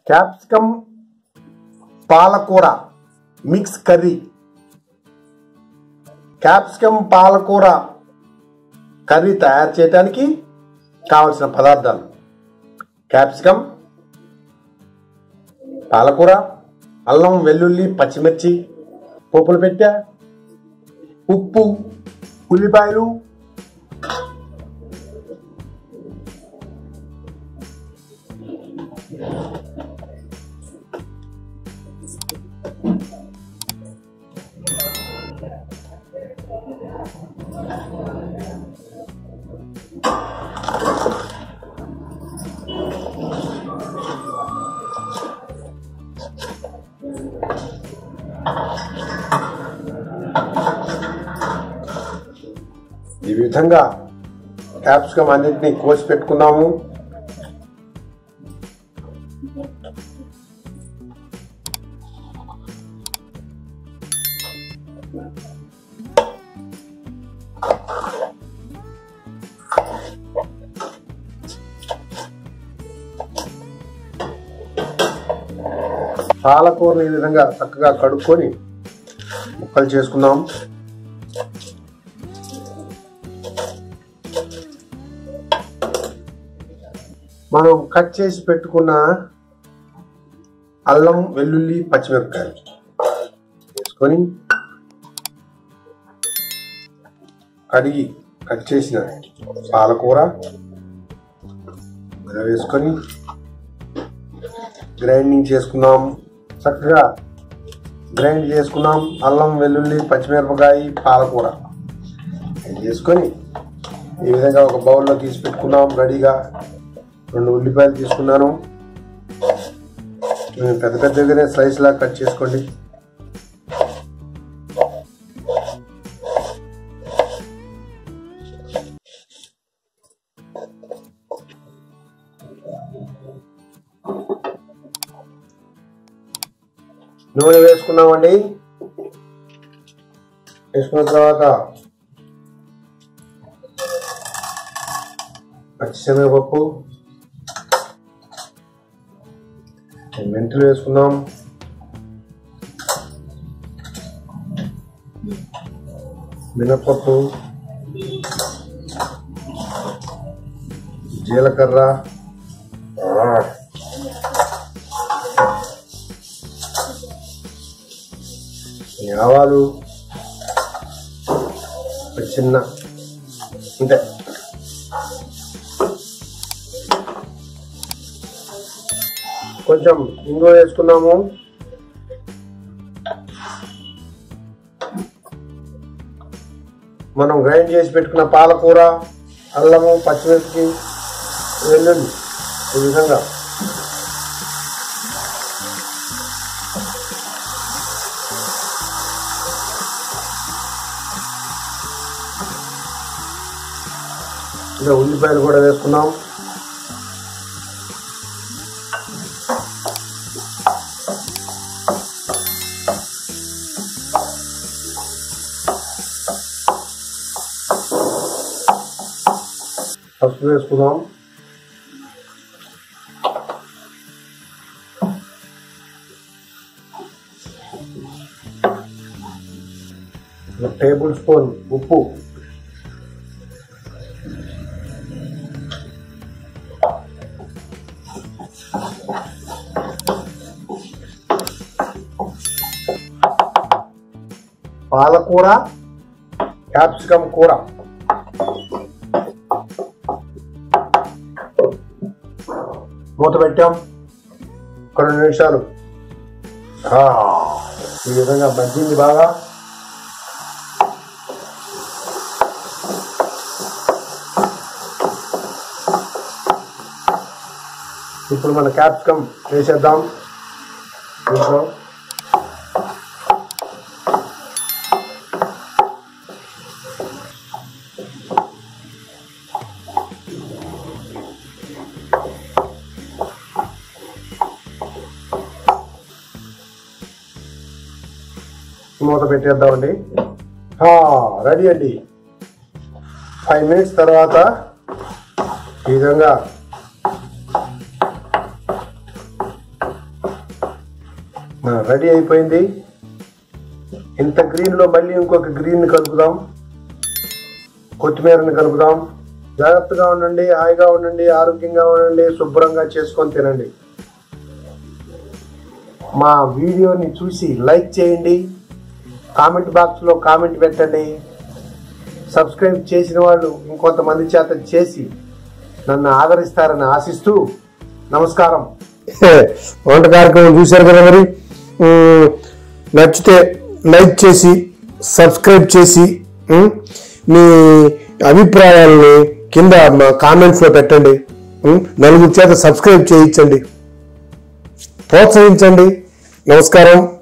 capsicum పాలకూర mix curry capsicum పాలకూర curry తయారు చేయడానికి కావలసిన పదార్థాలు క్యాప్సికమ్ పాలకూర అల్లం వెల్లుల్లి పచ్చిమిర్చి పోపులు పెట్టా ఉప్పు ఉల్లిపాయలు ఈ విధంగా క్యాప్సికమ్ అన్నింటినీ కోసి పెట్టుకున్నాము పాలకూరని ఈ విధంగా చక్కగా కడుక్కొని ముక్కలు చేసుకుందాం మనం కట్ చేసి పెట్టుకున్న అల్లం వెల్లుల్లి పచ్చిమిరపకాయలు వేసుకొని కడిగి కట్ చేసిన పాలకూర ఇలా వేసుకొని గ్రైండింగ్ చేసుకుందాం చక్కగా గ్రైండ్ చేసుకున్నాం అల్లం వెల్లుల్లి పచ్చిమిరపకాయ పాలకూర ఇది చేసుకొని ఈ విధంగా ఒక బౌల్లో తీసి పెట్టుకున్నాం రెడీగా రెండు ఉల్లిపాయలు తీసుకున్నాను నేను పెద్ద పెద్దగానే స్లైస్ లాగా కట్ చేసుకోండి నూనె వేసుకున్నామండి వేసుకున్న తర్వాత పచ్చిశనగపప్పు మెంతులు వేసుకుందాం మినపప్పు జీలకర్ర ఆవాలు ఒక చిన్న అంటే కొంచెం ఇంగువ వేసుకున్నాము మనం గ్రైండ్ చేసి పెట్టుకున్న పాలకూర అల్లము పచ్చిమిర్చి వెల్లుల్లి ఈ విధంగా ఇలా ఉల్లిపాయలు కూడా వేసుకున్నాం పసుపు వేసుకుందాం ఒక టేబుల్ స్పూన్ ఉప్పు పాలకూర క్యాప్సికమ్ కూర మూత పెట్టాం ఒక రెండు నిమిషాలు ఆ, ఈ విధంగా మగ్గింది బాగా ఇప్పుడు మన క్యాప్సికమ్ వేసేద్దాం దీంట్లో మూత పెట్టేద్దామండి ఆ, రెడీ అండి ఫైవ్ మినిట్స్ తర్వాత ఈ విధంగా రెడీ అయిపోయింది ఇంత గ్రీన్లో మళ్ళీ ఇంకొక గ్రీన్ కలుపుదాం కొత్తిమీరని కలుపుదాం జాగ్రత్తగా ఉండండి హాయిగా ఉండండి ఆరోగ్యంగా ఉండండి శుభ్రంగా చేసుకొని తినండి మా వీడియోని చూసి లైక్ చేయండి కామెంట్ బాక్స్లో కామెంట్ పెట్టండి సబ్స్క్రైబ్ చేసిన వాళ్ళు ఇంకొంతమంది చేత చేసి నన్ను ఆదరిస్తారని ఆశిస్తూ నమస్కారం వంట కార్యక్రమం చూశారు కదా మరి ఉమ్, నచ్చితే లైక్ చేసి సబ్స్క్రైబ్ చేసి ఉమ్, మీ అభిప్రాయాలని కింద మా కామెంట్స్లో పెట్టండి ఉమ్, నలుగురి చేత సబ్స్క్రైబ్ చేయించండి ప్రోత్సహించండి నమస్కారం